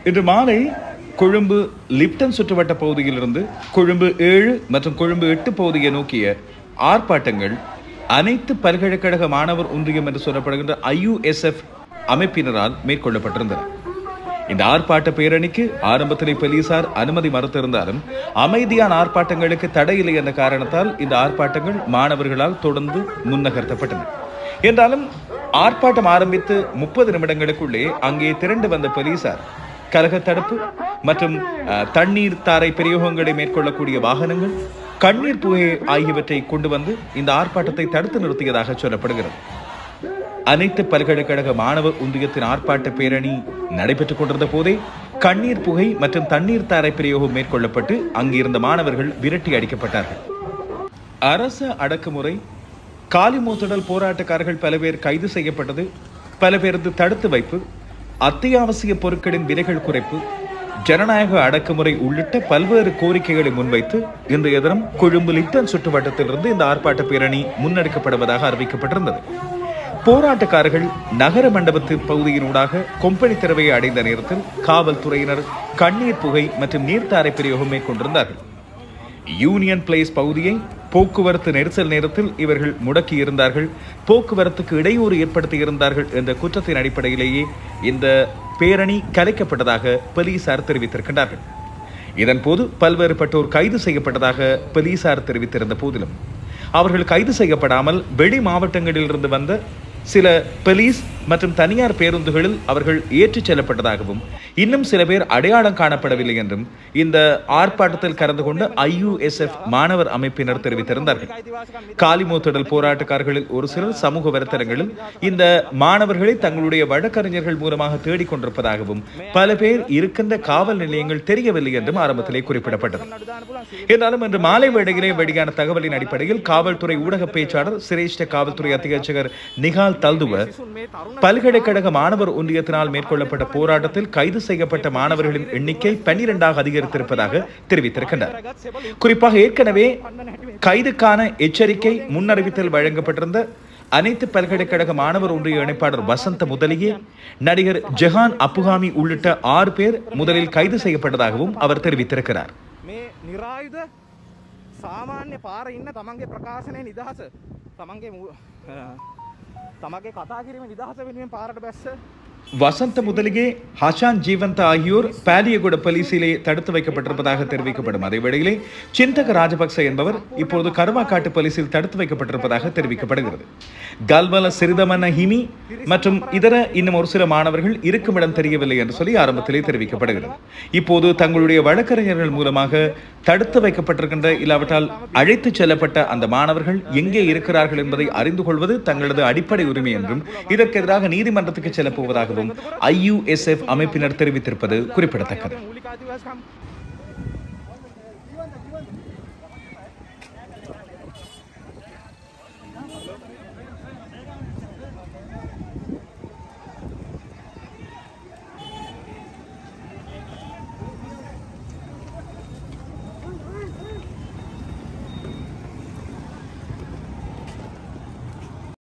இன்று மாலை கொழும்பு லிப்டன் சுற்றுவட்ட பகுதியிலிருந்து கொழும்பு ஏழு மற்றும் கொழும்பு எட்டு பகுதியை நோக்கிய ஆர்ப்பாட்டங்கள் அனைத்து பல்கலைக்கழக மாணவர் ஒன்றியம் என்று சொல்லப்படுகின்ற ஐயுஎஸ்எஃப் அமைப்பினரால் மேற்கொள்ளப்பட்டிருந்தன இந்த ஆர்ப்பாட்ட பேரணிக்கு ஆரம்பத்திலே போலீசார் அனுமதி மறுத்திருந்தாலும் அமைதியான ஆர்ப்பாட்டங்களுக்கு தடையில்லை என்ற காரணத்தால் இந்த ஆர்ப்பாட்டங்கள் மாணவர்களால் தொடர்ந்து முன்னகர்த்தப்பட்டன என்றாலும் ஆர்ப்பாட்டம் ஆரம்பித்து முப்பது நிமிடங்களுக்குள்ளே அங்கே திரண்டு வந்த போலீசார் கலக தடுப்பு மற்றும் அஹ், தண்ணீர் தாரை பிரயோகங்களை மேற்கொள்ளக்கூடிய வாகனங்கள் கண்ணீர் புகை ஆகியவற்றை கொண்டு வந்து இந்த ஆர்ப்பாட்டத்தை தடுத்து நிறுத்தியதாக சொல்லப்படுகிறது அனைத்து பல்கலைக்கழக மாணவர் ஒன்றியத்தின் ஆர்ப்பாட்ட பேரணி நடைபெற்றுக் கொண்டிருந்த போதே கண்ணீர் புகை மற்றும் தண்ணீர் தாரை பிரயோகம் மேற்கொள்ளப்பட்டு அங்கிருந்த மாணவர்கள் விரட்டி அடிக்கப்பட்டார்கள் அரச அடக்குமுறை காலிமூத்துடல் போராட்டக்காரர்கள் பல பேர் கைது செய்யப்பட்டது பல பேரது தடுத்து வைப்பு அத்தியாவசிய பொருட்களின் விலைகள் குறைப்பு ஜனநாயக அடக்குமுறை உள்ளிட்ட பல்வேறு கோரிக்கைகளை முன்வைத்து இன்றைய தினம் கொழும்பு லிப்டன் சுற்றுவட்டத்திலிருந்து இந்த ஆர்ப்பாட்ட பேரணி முன்னெடுக்கப்படுவதாக அறிவிக்கப்பட்டிருந்தது போராட்டக்காரர்கள் நகர மண்டபத்து பகுதியினூடாக கொம்பனி தெருவை அடைந்த நேரத்தில் காவல்துறையினர் கண்ணீர் புகை மற்றும் நீர்த்தாரை பிரயோகம் மேற்கொண்டிருந்தார்கள் யூனியன் பிளேஸ் பகுதியை போக்குவரத்து நெரிசல் நேரத்தில் இவர்கள் முடக்கி இருந்தார்கள் போக்குவரத்துக்கு இடையூறு ஏற்படுத்தி இருந்தார்கள் என்ற குற்றத்தின் அடிப்படையிலேயே இந்த பேரணி கலைக்கப்பட்டதாக போலீசார் தெரிவித்திருக்கின்றார்கள் இதன்போது பல்வேறுபட்டோர் கைது செய்யப்பட்டதாக போலீசார் தெரிவித்திருந்த போதிலும் அவர்கள் கைது செய்யப்படாமல் வெளி மாவட்டங்களிலிருந்து வந்த சில போலீஸ் மற்றும் தனியார் பேருந்துகளில் அவர்கள் ஏற்றிச் செல்லப்பட்டதாகவும் இன்னும் சில பேர் அடையாளம் காணப்படவில்லை என்றும் இந்த ஆர்ப்பாட்டத்தில் கலந்து கொண்ட ஐயுஎஸ்எஃப் மாணவர் அமைப்பினர் தெரிவித்திருந்தார்கள் காலிமூத்தடல் போராட்டக்காரர்களில் ஒரு சிலர் சமூக வலைத்தளங்களில் இந்த மாணவர்களை தங்களுடைய வழக்கறிஞர்கள் மூலமாக தேடிக் கொண்டிருப்பதாகவும் பல பேர் இருக்கின்ற காவல் நிலையங்கள் தெரியவில்லை என்றும் ஆரம்பத்திலே குறிப்பிடப்பட்டது என்றாலும் இன்று மாலை வேளையிலே வெளியான தகவலின் அடிப்படையில் காவல்துறை ஊடக பேச்சாளர் சிரேஷ்ட காவல்துறை அத்தியட்சகர் நிகால் தல்துவ பல்கலைக்கழக மாணவர் ஒன்றியத்தினால் மேற்கொள்ளப்பட்ட போராட்டத்தில் கைது செய்யப்பட்ட மாணவர்களின் எண்ணிக்கை பன்னிரெண்டாக அதிகரித்திருப்பதாக தெரிவித்திருக்கின்றார் குறிப்பாக ஏற்கனவே கைதுக்கான எச்சரிக்கை முன்னறிவித்தல் வழங்கப்பட்டிருந்த அனைத்து பல்கலைக்கழக மாணவர் ஒன்றிய இணைப்பாளர் வசந்த முதலியே நடிகர் ஜெஹான் அப்புகாமி உள்ளிட்ட ஆறு பேர் முதலில் கைது செய்யப்பட்டதாகவும் அவர் தெரிவித்திருக்கிறார் මේ නිරායුධ සාමාන්‍ය පාර ඉන්න තමන්ගේ ප්‍රකාශනය නිදහස තමන්ගේ මු- අ, තමගේ කතා කිරීම නිදහස වෙනුවෙන් පාරට බැස්ස வசந்த முதலியே ஹஷான் ஜீவந்த ஆகியோர் பாலியகுட போலீசிலே தடுத்து வைக்கப்பட்டிருப்பதாக தெரிவிக்கப்படும் அதே வேளையிலே சிந்தக ராஜபக்ச என்பவர் இப்போது கருவாக்காட்டு போலீசில் தடுத்து வைக்கப்பட்டிருப்பதாக தெரிவிக்கப்படுகிறது கல்வல சிறிதமன ஹிமி மற்றும் இதர இன்னும் ஒரு சில மாணவர்கள் இருக்குமிடம் தெரியவில்லை என்று சொல்லி ஆரம்பத்திலே தெரிவிக்கப்படுகிறது இப்போது தங்களுடைய வழக்கறிஞர்கள் மூலமாக தடுத்து வைக்கப்பட்டிருக்கின்ற இல்லாவிட்டால் அழைத்துச் செல்லப்பட்ட அந்த மாணவர்கள் எங்கே இருக்கிறார்கள் என்பதை அறிந்து கொள்வது தங்களது அடிப்படை உரிமை என்றும் இதற்கு எதிராக நீதிமன்றத்துக்கு செல்லப் போவதாகவும் ஐயுஎஸ்எஃப் அமைப்பினர் தெரிவித்திருப்பது குறிப்பிடத்தக்கது මූලිකාතිවාසකම්